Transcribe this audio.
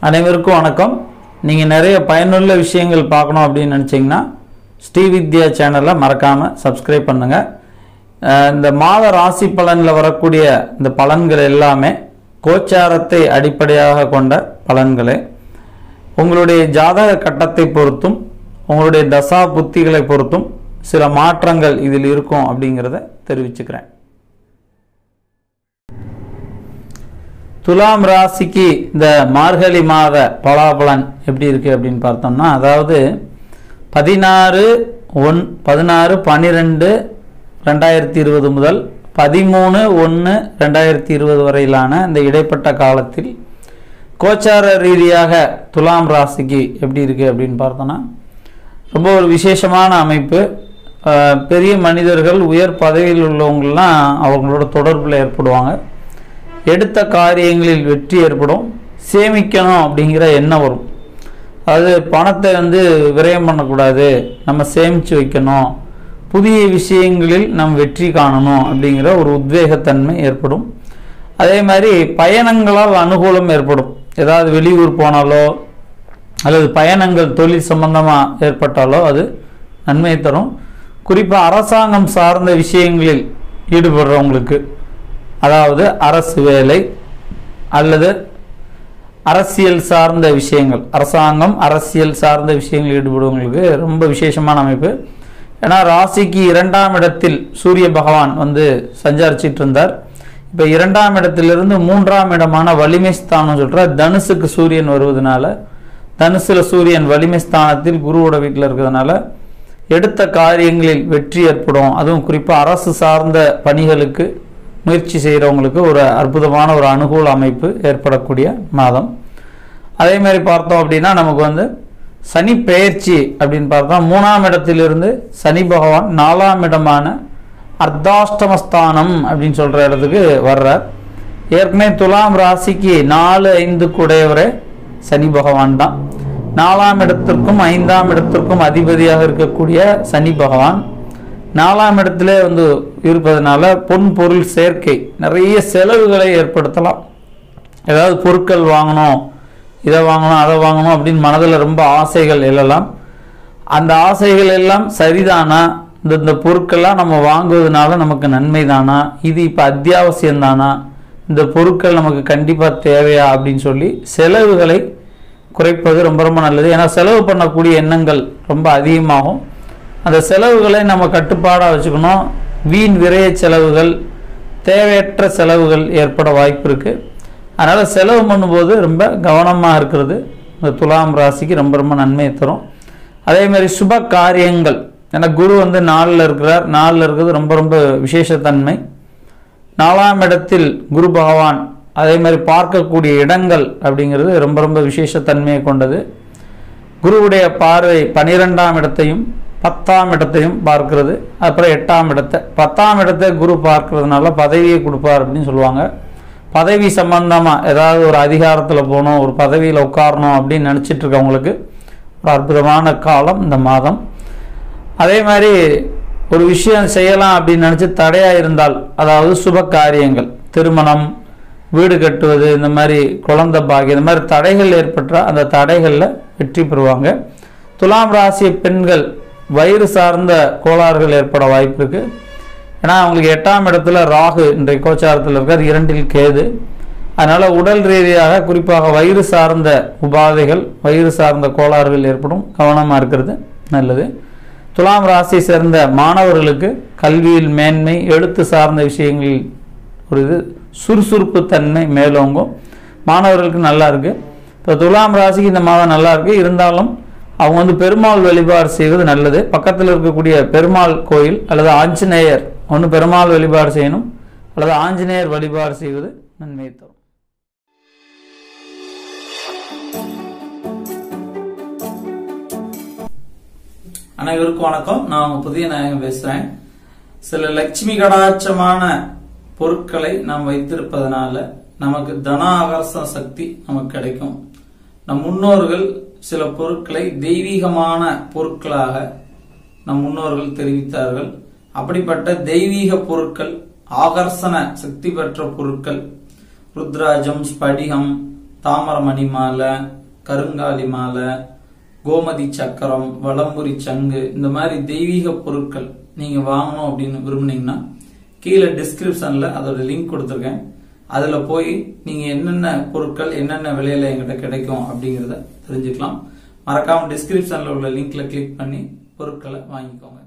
அனைவருக்கும் வணக்கம் நீங்கள் நிறைய பயனுள்ள விஷயங்கள் பார்க்கணும் அப்படின்னு நினச்சிங்கன்னா ஸ்ரீவித்யா சேனலை மறக்காமல் சப்ஸ்கிரைப் பண்ணுங்கள் அஹ் இந்த மாத ராசி பலனில் வரக்கூடிய இந்த பலன்கள் எல்லாமே கோச்சாரத்தை அடிப்படையாக கொண்ட பலன்களே உங்களுடைய ஜாதக கட்டத்தை பொறுத்தும் உங்களுடைய தசா புத்திகளை பொறுத்தும் சில மாற்றங்கள் இதில் இருக்கும் அப்படிங்கிறத தெரிவிச்சுக்கிறேன் துலாம் ராசிக்கு இந்த மார்கழி மாத பலாபலன் எப்படி இருக்கு அப்படின்னு பார்த்தோம்னா அதாவது பதினாறு ஒன் பதினாறு பன்னிரெண்டு ரெண்டாயிரத்தி இருபது முதல் பதிமூணு ஒன்று ரெண்டாயிரத்தி இருபது வரையிலான இந்த இடைப்பட்ட காலத்தில் கோச்சார ரீதியாக துலாம் ராசிக்கு எப்படி இருக்கு அப்படின்னு பார்த்தோம்னா ரொம்ப ஒரு விசேஷமான அமைப்பு அஹ், பெரிய மனிதர்கள் உயர் பதவியில் உள்ளவங்கெல்லாம் அவங்களோட தொடர்பில் ஏற்படுவாங்க எடுத்த காரியங்களில் வெற்றி ஏற்படும் சேமிக்கணும் அப்படிங்கிற எண்ணம் வரும் அதாவது பணத்தை வந்து விரயம் பண்ணக்கூடாது நம்ம சேமித்து வைக்கணும் புதிய விஷயங்களில் நம் வெற்றி காணணும் அப்படிங்கிற ஒரு உத்வேகத்தன்மை ஏற்படும் அதே மாதிரி பயணங்களால் அனுகூலம் ஏற்படும் ஏதாவது வெளியூர் போனாலோ அல்லது பயணங்கள் தொழில் சம்பந்தமாக ஏற்பட்டாலோ அது நன்மை தரும் குறிப்பாக அரசாங்கம் சார்ந்த விஷயங்களில் ஈடுபடுறவங்களுக்கு அதாவது அரசு வேலை அல்லது அரசியல் சார்ந்த விஷயங்கள் அரசாங்கம் அரசியல் சார்ந்த விஷயங்கள் ஈடுபடுவவங்களுக்கு ரொம்ப விசேஷமான அமைப்பு ஏன்னா ராசிக்கு இரண்டாம் இடத்தில் சூரிய பகவான் வந்து சஞ்சாரிச்சிட்டு இருந்தார் இப்போ இரண்டாம் இடத்திலிருந்து மூன்றாம் இடமான வலிமை ஸ்தானம் சொல்கிறார் தனுசுக்கு சூரியன் வருவதனால தனுசுல சூரியன் வலிமை ஸ்தானத்தில் குருவோட வீட்டில் இருக்கிறதுனால எடுத்த காரியங்களில் வெற்றி ஏற்படும் அதுவும் குறிப்பாக அரசு சார்ந்த பணிகளுக்கு முயற்சி செய்கிறவங்களுக்கு ஒரு அற்புதமான ஒரு அனுகூல அமைப்பு ஏற்படக்கூடிய மாதம் அதே மாதிரி பார்த்தோம் அப்படின்னா நமக்கு வந்து சனி பெயர்ச்சி அப்படின்னு பார்த்தா மூணாம் இடத்திலிருந்து சனி பகவான் நாலாம் இடமான அர்த்தாஷ்டமஸ்தானம் அப்படின்னு சொல்கிற இடத்துக்கு வர்றார் ஏற்கனவே துலாம் ராசிக்கு நாலு ஐந்து கூடையவரே சனி பகவான் தான் நாலாம் இடத்திற்கும் ஐந்தாம் இடத்திற்கும் அதிபதியாக இருக்கக்கூடிய சனி பகவான் நாலாம் இடத்துல வந்து இருப்பதனால பொன் பொருள் சேர்க்கை நிறைய செலவுகளை ஏற்படுத்தலாம் ஏதாவது பொருட்கள் வாங்கணும் இதை வாங்கணும் அதை வாங்கணும் அப்படின்னு மனதில் ரொம்ப ஆசைகள் எழலாம் அந்த ஆசைகள் எல்லாம் சரிதானா இந்த இந்த பொருட்கள்லாம் நம்ம வாங்குவதனால நமக்கு நன்மை தானா இது இப்போ அத்தியாவசியம் தானா இந்த பொருட்கள் நமக்கு கண்டிப்பாக தேவையா அப்படின்னு சொல்லி செலவுகளை குறைப்பது ரொம்ப ரொம்ப நல்லது ஏன்னா செலவு பண்ணக்கூடிய எண்ணங்கள் ரொம்ப அதிகமாகும் அந்த செலவுகளை நம்ம கட்டுப்பாடாக வச்சுக்கணும் வீண் விரய செலவுகள் தேவையற்ற செலவுகள் ஏற்பட வாய்ப்பு இருக்குது அதனால் செலவு பண்ணும்போது ரொம்ப கவனமாக இருக்கிறது இந்த துலாம் ராசிக்கு ரொம்ப ரொம்ப நன்மையை தரும் அதே மாதிரி சுப காரியங்கள் ஏன்னா குரு வந்து நாலில் இருக்கிறார் நாலில் இருக்கிறது ரொம்ப ரொம்ப விசேஷத்தன்மை நாலாம் இடத்தில் குரு பகவான் அதே மாதிரி பார்க்கக்கூடிய இடங்கள் அப்படிங்கிறது ரொம்ப ரொம்ப விசேஷத்தன்மையை கொண்டது குருவுடைய பார்வை பனிரெண்டாம் இடத்தையும் பத்தாம் இடத்தையும் பார்க்கிறது அப்புறம் எட்டாம் இடத்தை பத்தாம் இடத்தை குரு பார்க்கறதுனால பதவியை கொடுப்பார் அப்படின்னு சொல்லுவாங்க பதவி சம்பந்தமாக ஏதாவது ஒரு அதிகாரத்தில் போகணும் ஒரு பதவியில் உட்காரணும் அப்படின்னு நினச்சிட்டு இருக்கவங்களுக்கு ஒரு அற்புதமான காலம் இந்த மாதம் அதே மாதிரி ஒரு விஷயம் செய்யலாம் அப்படின்னு நினச்சி தடையாக இருந்தால் அதாவது சுப காரியங்கள் திருமணம் வீடு கட்டுவது இந்த மாதிரி குழந்தை பாக்கியம் இந்த மாதிரி தடைகள் ஏற்பட்டால் அந்த தடைகளில் வெற்றி பெறுவாங்க துலாம் ராசி பெண்கள் வயிறு சார்ந்த கோளாறுகள் ஏற்பட வாய்ப்பு இருக்கு ஏன்னா அவங்களுக்கு எட்டாம் இடத்துல ராகு இன்றைய கோச்சாரத்தில் இருக்கார் இரண்டில் கேது அதனால் உடல் ரீதியாக குறிப்பாக வயிறு சார்ந்த உபாதைகள் வயிறு சார்ந்த கோளாறுகள் ஏற்படும் கவனமாக இருக்கிறது நல்லது துலாம் ராசி சேர்ந்த மாணவர்களுக்கு கல்வியில் மேன்மை எழுத்து சார்ந்த விஷயங்களில் ஒரு இது சுறுசுறுப்பு தன்மை மேலோங்கும் மாணவர்களுக்கு நல்லா இருக்கு இப்போ துலாம் ராசிக்கு இந்த மாதம் நல்லா இருக்கு இருந்தாலும் அவங்க வந்து பெருமாள் வழிபாடு செய்வது நல்லது பக்கத்தில் இருக்கக்கூடிய பெருமாள் கோயில் அல்லது ஆஞ்சநேயர் ஒன்று பெருமாள் வழிபாடு செய்யணும் அல்லது ஆஞ்சநேயர் வழிபாடு செய்வது நன்மையை தரும் அனைவருக்கும் வணக்கம் நான் உங்க புதிய நாயகம் பேசுறேன் சில லட்சுமி கடாட்சமான பொருட்களை நாம் வைத்திருப்பதனால நமக்கு தன ஆகர்ஷண சக்தி நமக்கு கிடைக்கும் நம் முன்னோர்கள் சில பொருட்களை தெய்வீகமான பொருட்களாக நம் முன்னோர்கள் தெரிவித்தார்கள் அப்படிப்பட்ட தெய்வீக பொருட்கள் ஆகர்ஷண சக்தி பெற்ற பொருட்கள் ருத்ராஜம் ஸ்படிகம் தாமரமணி மாலை கருங்காலி மாலை கோமதி சக்கரம் வலம்புரி சங்கு இந்த மாதிரி தெய்வீக பொருட்கள் நீங்க வாங்கணும் அப்படின்னு விரும்புனீங்கன்னா கீழே டிஸ்கிரிப்ஷன்ல அதோட லிங்க் கொடுத்துருக்கேன் அதுல போய் நீங்க என்னென்ன பொருட்கள் என்னென்ன விலையில எங்கிட்ட கிடைக்கும் அப்படிங்கறத தெரிஞ்சுக்கலாம் மறக்காம டிஸ்கிரிப்ஷன்ல உள்ள லிங்க்ல கிளிக் பண்ணி பொருட்களை வாங்கிக்கோங்க